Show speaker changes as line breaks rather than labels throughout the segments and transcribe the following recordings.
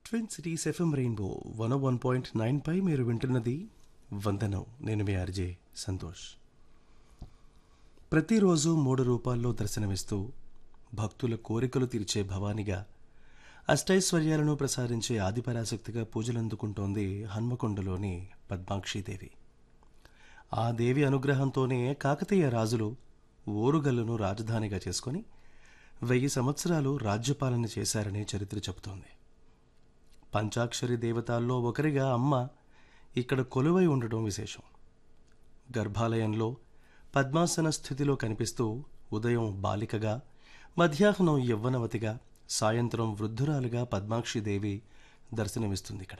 twin cities FM Rainbow one one point nine పై మీరు వింటున్నది వందనం నేను మీ ఆర్జే సంతోష్ ప్రతిరోజు మూడు రూపాల్లో దర్శనమిస్తూ భక్తుల కోరికలు తీర్చే భవానిగా అష్టైశ్వర్యాలను ప్రసాదించే ఆదిపరాశక్తిగా పూజలందుకుంటోంది హన్మకొండలోని పద్మాక్షిదేవి ఆ దేవి అనుగ్రహంతోనే కాకతీయ రాజులు ఓరుగల్లును రాజధానిగా చేసుకొని వెయ్యి సంవత్సరాలు రాజ్యపాలన చేశారని చరిత్ర చెబుతోంది పంచాక్షరి దేవతాల్లో ఒకరిగా అమ్మ ఇక్కడ కొలువై ఉండటం విశేషం గర్భాలయంలో పద్మాసన స్థితిలో కనిపిస్తూ ఉదయం బాలికగా మధ్యాహ్నం యవ్వనవతిగా సాయంత్రం వృద్ధురాలుగా పద్మాక్షిదేవి దర్శనమిస్తుంది ఇక్కడ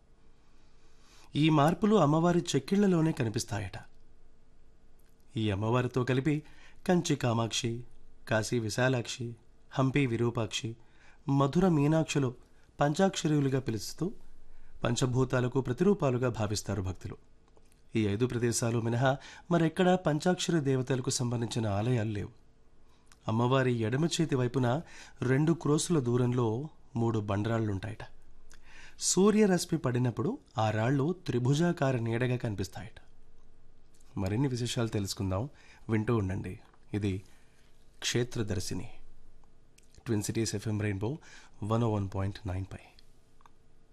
ఈ మార్పులు అమ్మవారి చెక్కిళ్లలోనే కనిపిస్తాయట ఈ అమ్మవారితో కలిపి కంచి కామాక్షి కాశీ విశాలాక్షి హంపి విరూపాక్షి మధుర మీనాక్షులు పంచాక్షరీలుగా పిలుస్తూ పంచభూతాలకు ప్రతిరూపాలుగా భావిస్తారు భక్తులు ఈ ఐదు ప్రదేశాలు మినహా మరెక్కడా పంచాక్షరి దేవతలకు సంబంధించిన ఆలయాలు లేవు అమ్మవారి ఎడమ చేతి వైపున రెండు క్రోసుల దూరంలో మూడు బండరాళ్లుంటాయట సూర్యరశ్మి పడినప్పుడు ఆ రాళ్ళు త్రిభుజాకార నీడగా కనిపిస్తాయట మరిన్ని విశేషాలు తెలుసుకుందాం వింటూ ఉండండి ఇది Kshetradarshini twin cities FM Rainbow one one point nine పై